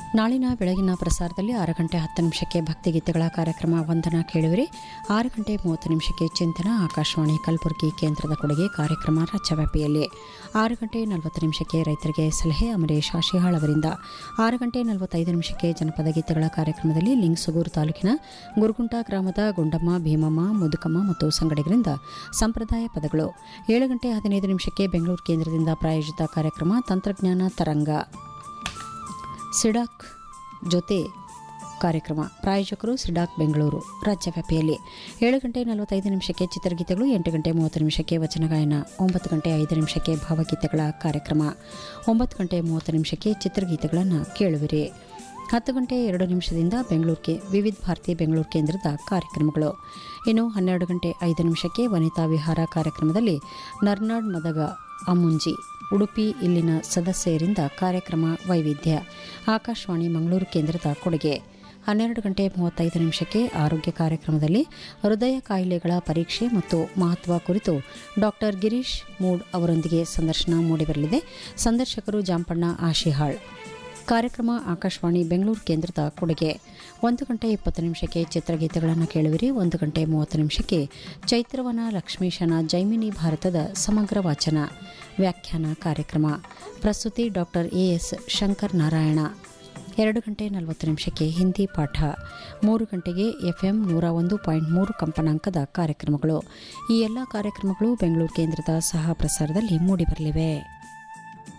ನಾಳಿನ ಬೆಳಗಿನ ಪ್ರಸಾರದಲ್ಲಿ ಆರು ಗಂಟೆ ಹತ್ತು ನಿಮಿಷಕ್ಕೆ ಭಕ್ತಿಗೀತೆಗಳ ಕಾರ್ಯಕ್ರಮ ವಂದನಾ ಕೇಳುವಿರಿ ಆರು ಗಂಟೆ ಮೂವತ್ತು ನಿಮಿಷಕ್ಕೆ ಚಿಂತನ ಆಕಾಶವಾಣಿ ಕಲಬುರಗಿ ಕೇಂದ್ರದ ಕೊಡುಗೆ ಕಾರ್ಯಕ್ರಮ ರಾಜ್ಯವ್ಯಾಪಿಯಲ್ಲಿ ಆರು ಗಂಟೆ ನಲವತ್ತು ನಿಮಿಷಕ್ಕೆ ರೈತರಿಗೆ ಸಲಹೆ ಅಮರೇಶ್ ಆಶಿಹಾಳ್ ಅವರಿಂದ ಆರು ಗಂಟೆ ನಲವತ್ತೈದು ನಿಮಿಷಕ್ಕೆ ಜನಪದ ಗೀತೆಗಳ ಕಾರ್ಯಕ್ರಮದಲ್ಲಿ ಲಿಂಗಸುಗೂರು ತಾಲೂಕಿನ ಗುರುಗುಂಟ ಗ್ರಾಮದ ಗುಂಡಮ್ಮ ಭೀಮಮ್ಮ ಮುದುಕಮ್ಮ ಮತ್ತು ಸಂಗಡಿಗರಿಂದ ಸಂಪ್ರದಾಯ ಪದಗಳು ಏಳು ಗಂಟೆ ಹದಿನೈದು ನಿಮಿಷಕ್ಕೆ ಬೆಂಗಳೂರು ಕೇಂದ್ರದಿಂದ ಪ್ರಾಯೋಜಿತ ಕಾರ್ಯಕ್ರಮ ತಂತ್ರಜ್ಞಾನ ತರಂಗ ಸಿಡಾಕ್ ಜೊತೆ ಕಾರ್ಯಕ್ರಮ ಪ್ರಾಯೋಜಕರು ಸಿಡಾಕ್ ಬೆಂಗಳೂರು ರಾಜ್ಯವ್ಯಾಪಿಯಲ್ಲಿ ಏಳು ಗಂಟೆ ನಲವತ್ತೈದು ನಿಮಿಷಕ್ಕೆ ಚಿತ್ರಗೀತೆಗಳು ಎಂಟು ಗಂಟೆ ಮೂವತ್ತು ನಿಮಿಷಕ್ಕೆ ವಚನ ಗಾಯನ ಒಂಬತ್ತು ಗಂಟೆ ಐದು ನಿಮಿಷಕ್ಕೆ ಭಾವಗೀತೆಗಳ ಕಾರ್ಯಕ್ರಮ ಒಂಬತ್ತು ಗಂಟೆ ಮೂವತ್ತು ನಿಮಿಷಕ್ಕೆ ಚಿತ್ರಗೀತೆಗಳನ್ನು ಕೇಳುವಿರಿ ಹತ್ತು ಗಂಟೆ ಎರಡು ನಿಮಿಷದಿಂದ ಬೆಂಗಳೂರಿಗೆ ವಿವಿಧ ಭಾರತಿ ಬೆಂಗಳೂರು ಕೇಂದ್ರದ ಕಾರ್ಯಕ್ರಮಗಳು ಇನ್ನು ಹನ್ನೆರಡು ಗಂಟೆ ಐದು ನಿಮಿಷಕ್ಕೆ ವನಿತಾ ವಿಹಾರ ಕಾರ್ಯಕ್ರಮದಲ್ಲಿ ನರ್ನಾಡ್ ಮದಗ ಅಮ್ಮುಂಜಿ ಉಡುಪಿ ಇಲ್ಲಿನ ಸದಸ್ಯರಿಂದ ಕಾರ್ಯಕ್ರಮ ವೈವಿಧ್ಯ ಆಕಾಶವಾಣಿ ಮಂಗಳೂರು ಕೇಂದ್ರದ ಕೊಡುಗೆ ಹನ್ನೆರಡು ಗಂಟೆ ಮೂವತ್ತೈದು ನಿಮಿಷಕ್ಕೆ ಆರೋಗ್ಯ ಕಾರ್ಯಕ್ರಮದಲ್ಲಿ ಹೃದಯ ಕಾಯಿಲೆಗಳ ಪರೀಕ್ಷೆ ಮತ್ತು ಮಹತ್ವ ಕುರಿತು ಡಾಕ್ಟರ್ ಗಿರೀಶ್ ಮೂಡ್ ಅವರೊಂದಿಗೆ ಸಂದರ್ಶನ ಮೂಡಿಬರಲಿದೆ ಸಂದರ್ಶಕರು ಜಾಂಪಣ್ಣ ಆಶಿಹಾಳ್ ಕಾರ್ಯಕ್ರಮ ಆಕಾಶವಾಣಿ ಬೆಂಗಳೂರು ಕೇಂದ್ರದ ಕೊಡುಗೆ ಒಂದು ಗಂಟೆ ಇಪ್ಪತ್ತು ನಿಮಿಷಕ್ಕೆ ಚಿತ್ರಗೀತೆಗಳನ್ನು ಕೇಳುವಿರಿ ಒಂದು ಗಂಟೆ ಮೂವತ್ತು ನಿಮಿಷಕ್ಕೆ ಚೈತ್ರವನ ಲಕ್ಷ್ಮೀಶನ ಜೈಮಿನಿ ಭಾರತದ ಸಮಗ್ರ ವಾಚನ ವ್ಯಾಖ್ಯಾನ ಕಾರ್ಯಕ್ರಮ ಪ್ರಸ್ತುತಿ doctor A S Shankar Narayana ಎರಡು ಗಂಟೆ ನಲವತ್ತು ನಿಮಿಷಕ್ಕೆ ಹಿಂದಿ ಪಾಠ ಮೂರು ಗಂಟೆಗೆ ಎಫ್ಎಂ ನೂರ ಒಂದು ಪಾಯಿಂಟ್ ಮೂರು ಕಂಪನಾಂಕದ ಕಾರ್ಯಕ್ರಮಗಳು ಈ ಎಲ್ಲ ಕಾರ್ಯಕ್ರಮಗಳು ಬೆಂಗಳೂರು ಕೇಂದ್ರದ ಸಹ ಪ್ರಸಾರದಲ್ಲಿ ಮೂಡಿಬರಲಿವೆ